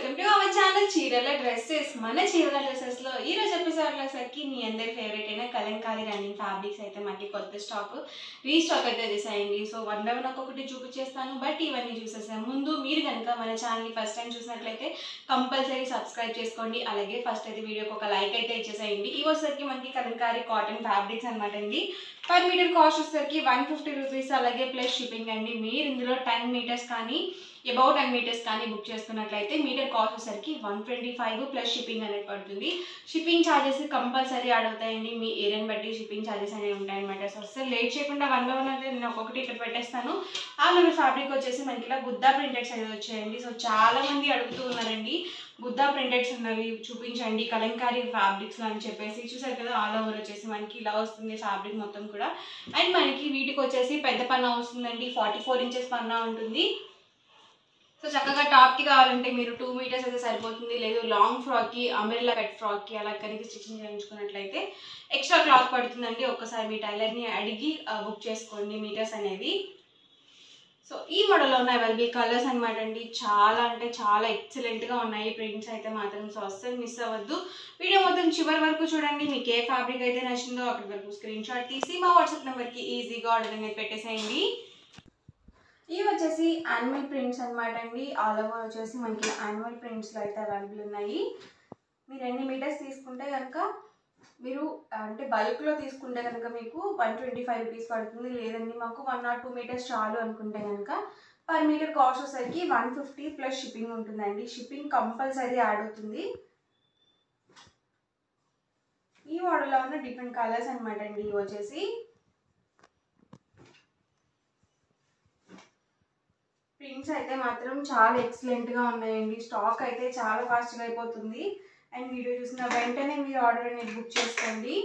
welcome to our channel చీరల dresses మన చీరల డ్రెస్సెస్ లో ఈ రోజు ఎపిసోడ్ లో సరికి మీ అందరి ఫేవరెట్ అయిన కలంకారీ రన్నింగ్ ఫ్యాబ్రిక్స్ అయితే మళ్ళీ కొత్త స్టాక్ రీస్టాక్ అయితే చేసాయండి సో వన్ బై వన్ ఒక్కొక్కటి చూపించేస్తాను బట్ ఇవన్నీ చూసేసాను ముందు మీరు కనుక మన ఛానల్ ఫస్ట్ టైం చూసినట్లయితే కంపల్సరీ సబ్స్క్రైబ్ చేసుకోండి అలాగే ఫస్ట్ అయితే వీడియోకి ఒక లైక్ అయితే ఇచ్చేసేయండి ఈ వచ్చేసరికి మనకి కలంకారీ కాటన్ ఫ్యాబ్రిక్స్ అనమాట అండి పర్ మీటర్ కాస్ట్ వచ్చేసరికి వన్ ఫిఫ్టీ రూపీస్ అలాగే ప్లస్ షిప్పింగ్ అండి మీరు ఇందులో టెన్ మీటర్స్ కానీ అబౌట్ టెన్ మీటర్స్ కానీ బుక్ చేసుకున్నట్లయితే మీటర్ కాస్ట్ వచ్చేసరికి one twenty five plus shipping అనేది పడుతుంది షిప్పింగ్ ఛార్జెస్ కంపల్సరీ అడుగుతాయండి మీ ఏరియాని బట్టి షిప్పింగ్ ఛార్జెస్ అనేవి ఉంటాయన్నమాట సో అసలు లేట్ చేయకుండా వన్ బై వన్ అయితే నేను ఒక్కొక్కటి ఇక్కడ పెట్టేస్తాను ఆ మన ఫ్యాబ్రిక్ వచ్చేసి మనకి ఇలా బుద్ధా ప్రింటెడ్స్ అనేది వచ్చాయండి సో చాలా మంది అడుగుతూ ఉన్నారండి బుద్ధా ప్రింటెడ్స్ ఉన్నవి చూపించండి కలంకారీ ఫ్యాబ్రిక్స్ అని చెప్పేసి చూసారు కదా ఆల్ ఓవర్ వచ్చేసి మనకి ఇలా వస్తుంది ఫ్యాబ్రిక్ మొత్తం కూడా అండ్ మనకి వీటికి వచ్చేసి పెద్ద పన్నా వస్తుందండి ఫార్టీ ఫోర్ ఇంచెస్ పన్నా ఉంటుంది సో చక్కగా టాప్కి కావాలంటే మీరు టూ మీటర్స్ అయితే సరిపోతుంది లేదు లాంగ్ ఫ్రాక్కి అంబ్రెల్లా కట్ ఫ్రాక్కి అలా కనుక స్టిచ్చింగ్ చేయించుకున్నట్లయితే ఎక్స్ట్రా క్లాత్ పడుతుందండి ఒక్కసారి మీ టైలర్ని అడిగి బుక్ చేసుకోండి మీటర్స్ అనేవి సో ఈ మోడల్లో ఉన్న అవైలబుల్ కలర్స్ అనమాట అండి చాలా అంటే చాలా ఎక్సలెంట్గా ఉన్నాయి ప్రింట్స్ అయితే మాత్రం సో అస్సలు మిస్ అవ్వద్దు వీడియో మొత్తం చివరి వరకు చూడండి మీకు ఏ ఫ్యాబ్రిక్ అయితే నచ్చిందో అక్కడి వరకు స్క్రీన్ షాట్ తీసి మా వాట్సాప్ నెంబర్కి ఈజీగా ఆర్డర్ అనేది పెట్టేసేయండి ఇవి వచ్చేసి యానిమల్ ప్రింట్స్ అనమాట అండి ఆల్ ఓవర్ వచ్చేసి మనకి యానిమల్ ప్రింట్స్లో అయితే అవైలబుల్ ఉన్నాయి మీరు ఎన్ని మీటర్స్ తీసుకుంటే కనుక మీరు అంటే బల్క్లో తీసుకుంటే కనుక మీకు వన్ ట్వంటీ ఫైవ్ రూపీస్ పడుతుంది లేదండి మాకు వన్ నాట్ టూ మీటర్స్ చాలు అనుకుంటే కనుక పర్ మీటర్ కాస్ట్ వచ్చేసరికి వన్ ఫిఫ్టీ ప్లస్ షిప్పింగ్ ఉంటుందండి షిప్పింగ్ కంపల్సరీ యాడ్ అవుతుంది ఈ మోడల్లో ఉన్న డిఫరెంట్ కలర్స్ అనమాట అండి ఇవి వచ్చేసి ప్రింట్స్ అయితే మాత్రం చాలా ఎక్సలెంట్గా ఉన్నాయండి స్టాక్ అయితే చాలా ఫాస్ట్గా అయిపోతుంది అండ్ వీడియో చూసిన వెంటనే మీరు ఆర్డర్ అనేది బుక్ చేసుకోండి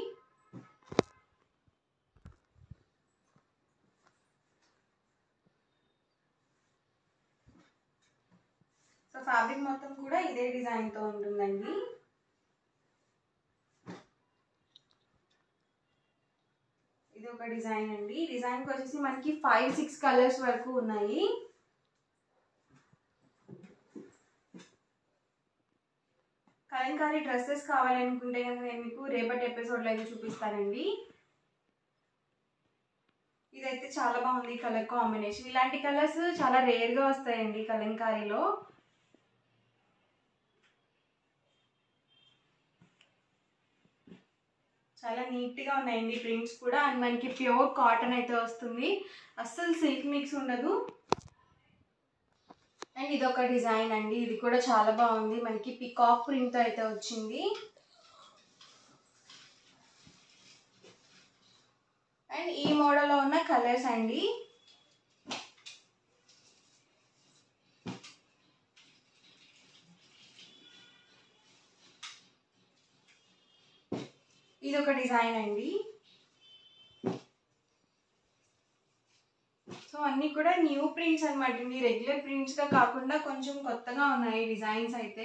సో ఫ్యాబ్రిక్ మొత్తం కూడా ఇదే డిజైన్తో ఉంటుందండి ఇది ఒక డిజైన్ అండి డిజైన్కి వచ్చేసి మనకి ఫైవ్ సిక్స్ కలర్స్ వరకు ఉన్నాయి కలంకారీ డ్రెస్సెస్ కావాలనుకుంటే కనుక నేను మీకు రేపటి ఎపిసోడ్లో అయితే చూపిస్తానండి ఇదైతే చాలా బాగుంది కలర్ కాంబినేషన్ ఇలాంటి కలర్స్ చాలా రేర్గా వస్తాయండి కలంకారీలో చాలా నీట్గా ఉన్నాయండి ప్రింట్స్ కూడా అండ్ మనకి ప్యూర్ కాటన్ అయితే వస్తుంది అస్సలు సిల్క్ మిక్స్ ఉండదు అండ్ ఇది ఒక డిజైన్ అండి ఇది కూడా చాలా బాగుంది మనకి పికాక్ ప్రింట్ అయితే వచ్చింది అండ్ ఈ మోడల్లో ఉన్న కలర్స్ అండి ఇది ఒక డిజైన్ అండి సో అన్నీ కూడా న్యూ ప్రింట్స్ అనమాట అండి రెగ్యులర్ ప్రింట్స్గా కాకుండా కొంచెం కొత్తగా ఉన్నాయి డిజైన్స్ అయితే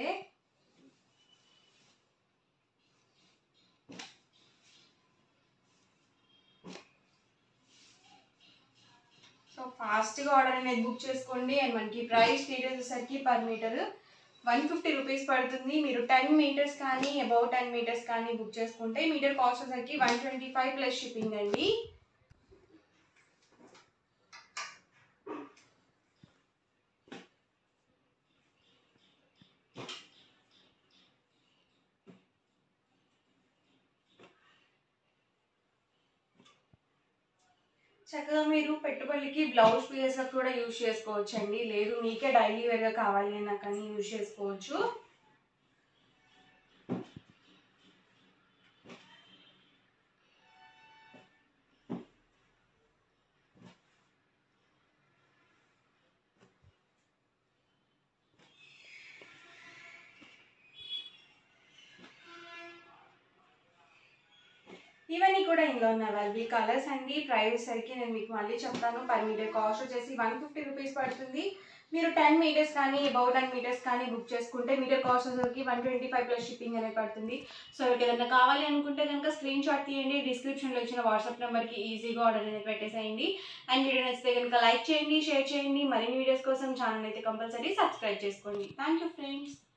సో ఫాస్ట్గా ఆర్డర్ అనేది బుక్ చేసుకోండి అండ్ మనకి ప్రైస్ డీటెయిల్స్ వచ్చేసరికి per metre one fifty rupees పడుతుంది మీరు టెన్ మీటర్స్ కానీ అబౌట్ టెన్ మీటర్స్ కానీ బుక్ చేసుకుంటే మీటర్ కాస్ట్ వచ్చేసరికి one twenty five plus shipping అండి చక్కగా మీరు పెట్టుబడికి బ్లౌజ్ పీసెస్ కూడా యూజ్ చేసుకోవచ్చండి లేదు మీకే డైలీ వేర్గా కావాలి అన్నా కానీ యూజ్ చేసుకోవచ్చు ఇవన్నీ కూడా ఇందులో ఉన్న అవైలబుల్ కలర్స్ అండి ప్రైస్ సరికి నేను మీకు మళ్ళీ చెప్తాను పర్ మీటర్ కాస్ట్ వచ్చేసి వన్ ఫిఫ్టీ రూపీస్ పడుతుంది మీరు టెన్ మీటర్స్ కానీ అబౌట్ టెన్ మీటర్స్ కానీ బుక్ చేసుకుంటే మీటర్ కాస్ట్ వచ్చేసరికి one twenty five plus shipping అనేది పడుతుంది సో ఎవరికి ఏదైనా కావాలి అనుకుంటే కనుక స్క్రీన్ షాట్ తీయండి డిస్క్రిప్షన్లో ఇచ్చిన వాట్సాప్ నెంబర్కి ఈజీగా ఆర్డర్ అనేది పెట్టేసేయండి అండ్ వీడియో నచ్చితే కనుక లైక్ చేయండి షేర్ చేయండి మరిన్ని వీడియోస్ కోసం ఛానల్ అయితే కంపల్సరీ సబ్స్క్రైబ్ చేసుకోండి థ్యాంక్ యూ ఫ్రెండ్స్